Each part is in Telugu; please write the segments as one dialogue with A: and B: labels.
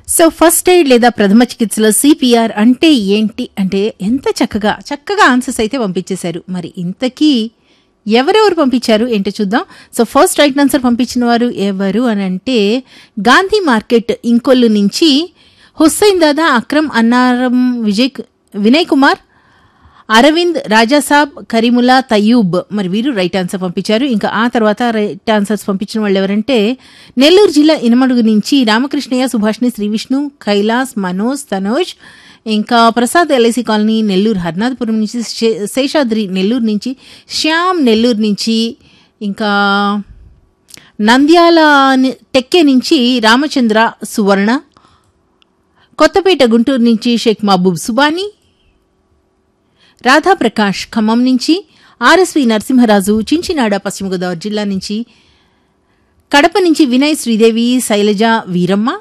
A: సో ఫస్ట్ ఎయిడ్ లేదా ప్రథమ చికిత్సలో సిపిఆర్ అంటే ఏంటి అంటే ఎంత చక్కగా చక్కగా ఆన్సర్స్ అయితే పంపించేశారు మరి ఇంతకీ ఎవరెవరు పంపించారు ఏంటో చూద్దాం సో ఫస్ట్ రైట్ ఆన్సర్ పంపించిన వారు ఎవరు అని అంటే గాంధీ మార్కెట్ ఇంకొల్లు నుంచి హుస్సైన్ దాదా అక్రమ్ అన్నారం విజయ్ వినయ్ కుమార్ అరవింద్ రాజాసాబ్ కరీముల్లా తయ్యూబ్ మరి వీరు రైట్ ఆన్సర్ పంపించారు ఇంకా ఆ తర్వాత రైట్ ఆన్సర్స్ పంపించిన వాళ్ళు ఎవరంటే నెల్లూరు జిల్లా ఇనమడుగు నుంచి రామకృష్ణయ్య సుభాష్ని శ్రీ విష్ణు కైలాస్ మనోజ్ తనోజ్ ఇంకా ప్రసాద్ ఎల్ఐసి కాలనీ నెల్లూరు హర్నాథపురం నుంచి శే- శేషాద్రి నెల్లూరు నుంచి శ్యామ్ నెల్లూరు నుంచి ఇంకా నంద్యాల ని- టెక్కే నుంచి రామచంద్ర సువర్ణ కొత్తపేట గుంటూరు నుంచి షేక్ మహబూబ్ సుబానీ రాధాప్రకాష్ ఖమ్మం నుంచి ఆర్ఎస్వి నరసింహరాజు చించినాడ పశ్చిమ గోదావరి జిల్లా నుంచి కడప నుంచి వినయ్ శ్రీదేవి శైలజ వీరమ్మ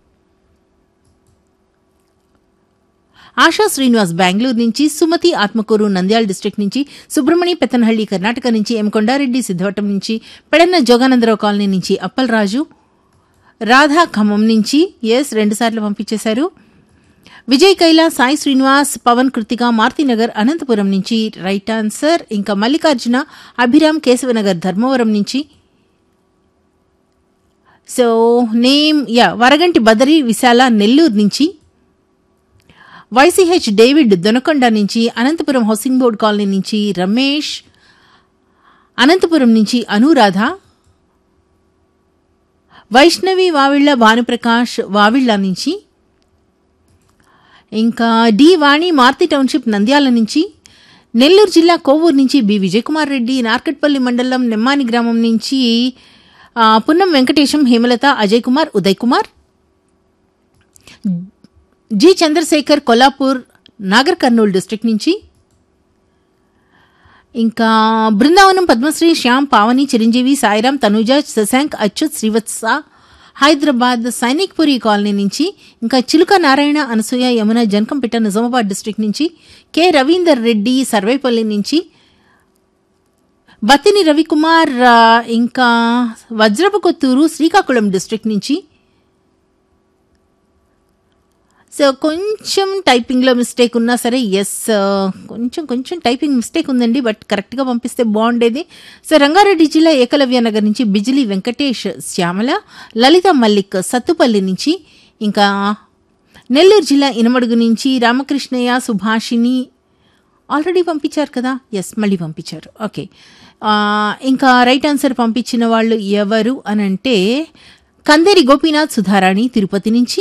A: ఆశా శ్రీనివాస్ బెంగళూరు నుంచి సుమతి ఆత్మకూరు నంద్యాల డిస్టిక్ నుంచి సుబ్రహ్మణి పెత్తనహళ్లి కర్ణాటక నుంచి ఎం కొండారెడ్డి సిద్ధవటం నుంచి పెడన్న జోగానందరావు కాలనీ నుంచి అప్పలరాజు రాధా ఖమ్మం నుంచి ఎస్ రెండుసార్లు పంపించేశారు విజయ్ కైలా సాయి శ్రీనివాస్ పవన్ కృతిక మారుతినగర్ అనంతపురం నుంచి రైట్ ఆన్సర్ ఇంకా మల్లికార్జున అభిరామ్ కేశవనగర్ ధర్మవరం నుంచి so name yeah Varaganti Badari Vishala Nellore నుంచి వైసీహెచ్ డేవిడ్ దొనకొండ నుంచి అనంతపురం హౌసింగ్ బోర్డ్ కాలనీ నుంచి రమేష్ అనంతపురం నుంచి అనురాధ వైష్ణవి వావిళ్ల భానుప్రకాష్ వావిళ్ల నుంచి ఇంకా డి వాణి మార్తి టౌన్షిప్ నంద్యాల నుంచి నెల్లూరు జిల్లా కోవూరు నుంచి బి విజయకుమార్ రెడ్డి నార్కట్పల్లి మండలం నెమ్మాని గ్రామం నుంచి ఆ, పున్నం వెంకటేశం హేమలత అజయ్ కుమార్ ఉదయ్ కుమార్ జి చంద్రశేఖర్ కొల్లాపూర్ నాగర్ కర్నూలు డిస్ట్రిక్ట్ నుంచి ఇంకా బృందావనం పద్మశ్రీ శ్యామ్ పావని చిరంజీవి సాయిరాం తనుజ శశాంక్ అచ్యుత్ శ్రీవత్స హైదరాబాద్ సైనిక్పురి కాలనీ నుంచి ఇంకా చిలుక నారాయణ అనసూయ యమున జనకంపేట నిజామాబాద్ డిస్ట్రిక్ట్ నుంచి కె రవీందర్ రెడ్డి సర్వేపల్లి నుంచి బత్తిని రవికుమార్ ఆ, ఇంకా వజ్రపు కొత్తూరు శ్రీకాకుళం డిస్ట్రిక్ట్ నుంచి సో కొంచెం టైపింగ్లో మిస్టేక్ ఉన్నా సరే ఎస్ కొంచెం కొంచెం టైపింగ్ మిస్టేక్ ఉందండి బట్ కరెక్ట్గా పంపిస్తే బాగుండేది సో రంగారెడ్డి జిల్లా ఏకలవ్య నగర్ నుంచి బిజిలి వెంకటేష్ శ్యామల లలిత మల్లిక్ సత్తుపల్లి నుంచి ఇంకా నెల్లూరు జిల్లా ఇనమడుగు నుంచి రామకృష్ణయ్య సుభాషిని ఆల్రెడీ పంపించారు కదా ఎస్ మళ్ళీ పంపించారు ఓకే ఆ, ఇంకా రైట్ ఆన్సర్ పంపించిన వాళ్ళు ఎవరు అని అంటే కందేరి గోపీనాథ్ సుధారాణి తిరుపతి నుంచి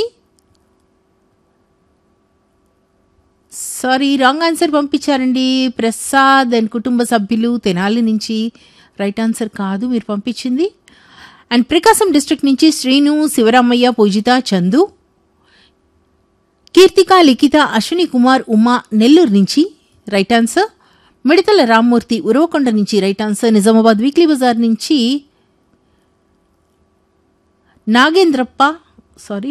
A: సారీ రాంగ్ ఆన్సర్ పంపించారండి ప్రసాద్ అండ్ కుటుంబ సభ్యులు తెనాలి నుంచి రైట్ ఆన్సర్ కాదు మీరు పంపించింది అండ్ ప్రకాశం డిస్ట్రిక్ట్ నుంచి శ్రీను శివరామయ్య పూజిత చందు కీర్తిక లిఖిత అశ్విని కుమార్ ఉమా నెల్లూరు నుంచి రైట్ ఆన్సర్ మిడతల రామ్మూర్తి ఉరవకొండ నుంచి right answer Nizamabad weekly Bazar నుంచి Nagendrappa sorry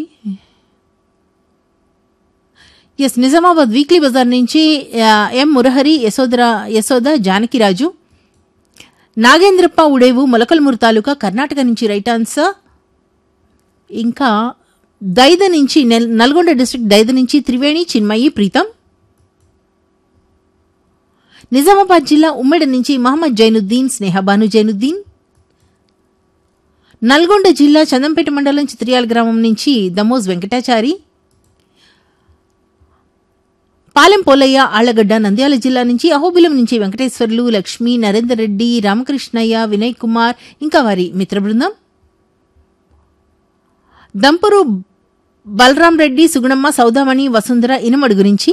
A: yes Nizamabad weekly Bazar నుంచి ఆ, ఎం మురహరి యశోదర యశోద జానకిరాజు నాగేంద్రప్ప ఉడేవు మొలకల్మూరు తాలూకా కర్ణాటక నుంచి రైట్ ఆన్సర్ ఇంకా దైద నుంచి నెల్- నల్గొండ డిస్ట్రిక్ట్ దైద నుంచి త్రివేణి చిన్మయి ప్రీతం నిజామాబాద్ జిల్లా ఉమ్మడి నుంచి మహమ్మద్ జైనుద్దీన్ స్నేహబాను జైనుద్దీన్ నల్గొండ జిల్లా చందంపేట మండలం చిత్రియాల గ్రామం నుంచి దమోజ్ వెంకటాచారి పాలెం పోలయ్య ఆళ్లగడ్డ నంద్యాల జిల్లా నుంచి అహోబిలం నుంచి వెంకటేశ్వర్లు లక్ష్మి నరేందర్ రెడ్డి రామకృష్ణయ్య వినయ్ కుమార్ ఇంకా వారి మిత్ర బృందం దంపరు బలరాం రెడ్డి సుగుణమ్మ సౌదామణి వసుంధర ఇనమడు గురించి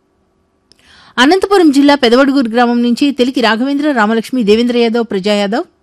A: అనంతపురం జిల్లా పెదవడుగూరు గ్రామం నుంచి తెలికి రాఘవేంద్ర రామలక్ష్మి దేవేంద్ర యాదవ్ ప్రజా యాదవ్